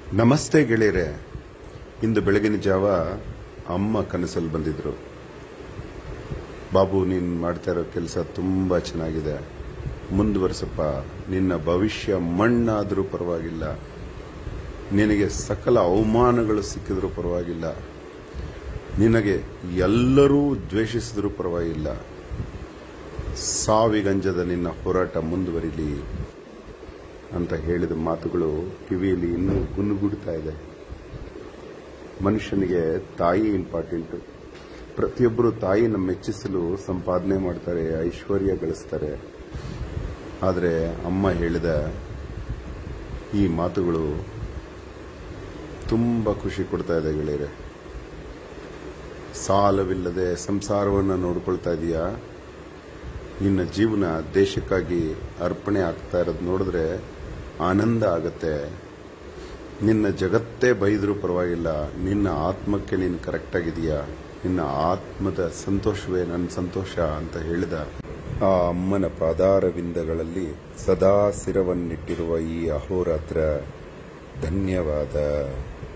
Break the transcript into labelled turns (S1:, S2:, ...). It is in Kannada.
S1: ನಮಸ್ತೆ ಗೆಳೆಯರೆ ಇಂದು ಬೆಳಗಿನ ಜಾವ ಅಮ್ಮ ಕನಸಲ್ಲಿ ಬಂದಿದ್ರು ಬಾಬು ನೀನು ಮಾಡ್ತಾ ಇರೋ ಕೆಲಸ ತುಂಬಾ ಚೆನ್ನಾಗಿದೆ ಮುಂದುವರಿಸಪ್ಪ ನಿನ್ನ ಭವಿಷ್ಯ ಮಣ್ಣಾದರೂ ಪರವಾಗಿಲ್ಲ ನಿನಗೆ ಸಕಲ ಅವಮಾನಗಳು ಸಿಕ್ಕಿದ್ರೂ ಪರವಾಗಿಲ್ಲ ನಿನಗೆ ಎಲ್ಲರೂ ದ್ವೇಷಿಸಿದ್ರೂ ಪರವಾಗಿಲ್ಲ ಸಾವಿಗಂಜದ ನಿನ್ನ ಹೋರಾಟ ಮುಂದುವರಿಲಿ ಅಂತ ಹೇಳಿದ ಮಾತುಗಳು ಕಿವಿಯಲ್ಲಿ ಇನ್ನೂ ಗುನುಗುಡ್ತಾ ಇದೆ ಮನುಷ್ಯನಿಗೆ ತಾಯಿ ಇಂಪಾರ್ಟೆಂಟ್ ಪ್ರತಿಯೊಬ್ಬರು ತಾಯಿನ ಮೆಚ್ಚಿಸಲು ಸಂಪಾದನೆ ಮಾಡ್ತಾರೆ ಐಶ್ವರ್ಯ ಗಳಿಸ್ತಾರೆ ಆದರೆ ಅಮ್ಮ ಹೇಳಿದ ಈ ಮಾತುಗಳು ತುಂಬ ಖುಷಿ ಕೊಡ್ತಾ ಇದೆ ಗೆಳೆಯರೆ ಸಾಲವಿಲ್ಲದೆ ಸಂಸಾರವನ್ನು ನೋಡ್ಕೊಳ್ತಾ ಇದೀಯಾ ನಿನ್ನ ಜೀವನ ದೇಶಕ್ಕಾಗಿ ಅರ್ಪಣೆ ಆಗ್ತಾ ಇರೋದು ನೋಡಿದ್ರೆ ಆನಂದ ಆಗತ್ತೆ ನಿನ್ನ ಜಗತ್ತೇ ಬೈದರೂ ಪರವಾಗಿಲ್ಲ ನಿನ್ನ ಆತ್ಮಕ್ಕೆ ನೀನು ಕರೆಕ್ಟ್ ಆಗಿದೆಯಾ ನಿನ್ನ ಆತ್ಮದ ಸಂತೋಷವೇ ನನ್ನ ಸಂತೋಷ ಅಂತ ಹೇಳಿದ ಆ ಅಮ್ಮನ ಪಾದಾರವಿಂದಗಳಲ್ಲಿ ಸದಾ ಸಿರವನ್ನಿಟ್ಟಿರುವ ಈ ಅಹೋರಾತ್ರ ಧನ್ಯವಾದ